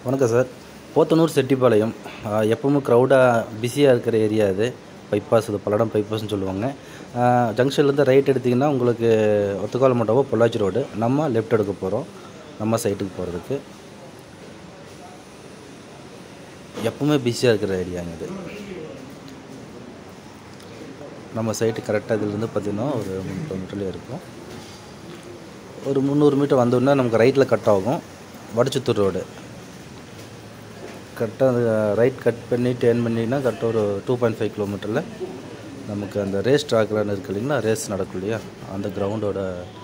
வணக்கம் சார் போத்தனூர் செட்டிப்பாளையம் ஆஹ் எப்பவுமே க்ரௌடாக பிஸியாக இருக்கிற ஏரியா இது பைபாஸ் இது பல்லடம் பைபாஸ்னு சொல்லுவாங்க ஜங்ஷன்லேருந்து ரைட் எடுத்திங்கன்னா உங்களுக்கு ஒத்துக்கால மண்டபம் பொள்ளாச்சி ரோடு நம்ம லெஃப்ட் எடுக்க போகிறோம் நம்ம சைட்டுக்கு போகிறதுக்கு எப்பவுமே பிஸியாக இருக்கிற ஏரியாங்க இது நம்ம சைட்டு கரெக்டாக இதுலேருந்து பார்த்தீங்கன்னா ஒரு மூணு கிலோமீட்டர்லேயே இருக்கும் ஒரு முந்நூறு மீட்டர் வந்தோடனே நமக்கு ரைட்டில் கட் ஆகும் வடச்சுத்தூர் ரோடு கரெக்டாக அது ரைட் கட் பண்ணி டேர்ன் பண்ணிங்கன்னா கரெக்டாக ஒரு டூ பாயிண்ட் ஃபைவ் கிலோமீட்டரில் நமக்கு அந்த ரேஸ் ட்ராக்லாம் இருக்கு இல்லைங்களா ரேஸ் நடக்கும் இல்லையா அந்த கிரவுண்டோட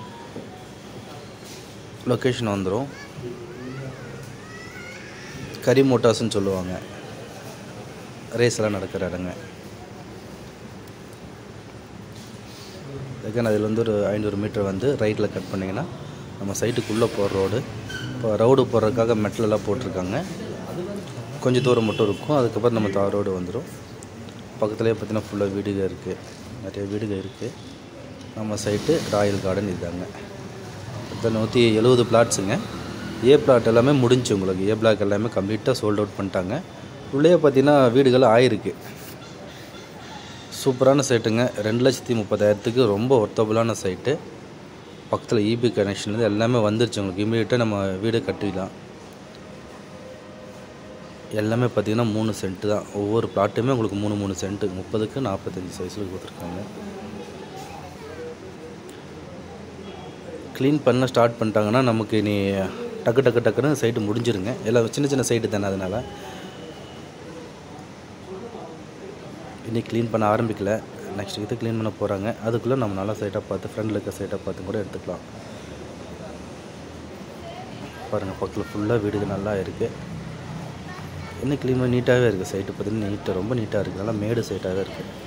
லொக்கேஷன் வந்துடும் கரி மோட்டார்ஸ்னு சொல்லுவாங்க ரேஸ்லாம் நடக்கிற இடங்க செகண்ட் அதில் வந்து ஒரு ஐநூறு மீட்டர் வந்து ரைட்டில் கட் பண்ணிங்கன்னா நம்ம சைட்டுக்குள்ளே போகிற ரோடு இப்போ ரோடு போடுறதுக்காக மெட்டலெல்லாம் போட்டிருக்காங்க கொஞ்சம் தூரம் மட்டும் இருக்கும் அதுக்கப்புறம் நம்ம தார் ரோடு வந்துடும் பக்கத்துலேயே பார்த்தீங்கன்னா ஃபுல்லாக வீடுக இருக்குது நிறைய வீடுக இருக்குது நம்ம சைட்டு ராயல் கார்டன் இதுதாங்க இப்போ நூற்றி எழுபது பிளாட்ஸுங்க ஏ பிளாட் எல்லாமே முடிஞ்சு உங்களுக்கு ஏ பிளாக் எல்லாமே கம்ப்ளீட்டாக சோல்ட் அவுட் பண்ணிட்டாங்க உள்ளே பார்த்தீங்கன்னா வீடுகள் ஆயிருக்கு சூப்பரான சைட்டுங்க ரெண்டு லட்சத்தி முப்பதாயிரத்துக்கு ரொம்ப ஒர்த்தபுளான சைட்டு பக்கத்தில் இபி கனெக்ஷன் எல்லாமே வந்துருச்சு உங்களுக்கு இமீடியட்டாக நம்ம வீடு கட்டிடலாம் எல்லாமே பார்த்தீங்கன்னா மூணு சென்ட்டு தான் ஒவ்வொரு பிளாட்டுமே உங்களுக்கு மூணு மூணு சென்ட்டு முப்பதுக்கு நாற்பத்தஞ்சு சைஸில் கொடுத்துருக்காங்க க்ளீன் பண்ண ஸ்டார்ட் பண்ணிட்டாங்கன்னா நமக்கு இனி டக்கு டக்கு டக்குன்னு சைட்டு முடிஞ்சிருங்க எல்லாம் சின்ன சின்ன சைட்டு தானே அதனால் இன்னைக்கு க்ளீன் பண்ண ஆரம்பிக்கல நெக்ஸ்ட் இது க்ளீன் பண்ண போகிறாங்க அதுக்குள்ளே நம்ம நல்லா சைட்டாக பார்த்து ஃப்ரண்டில் இருக்க சைட்டாக பார்த்து கூட எடுத்துக்கலாம் பாருங்கள் பக்கத்தில் ஃபுல்லாக வீடுகள் நல்லா இருக்குது இன்னும் க்ளீன் பண்ணி நீட்டாகவே இருக்குது சைட்டு பார்த்தீங்கன்னா நீட்டாக ரொம்ப நீட்டாக இருக்குது நல்லா மேடு சைட்டாகவே இருக்குது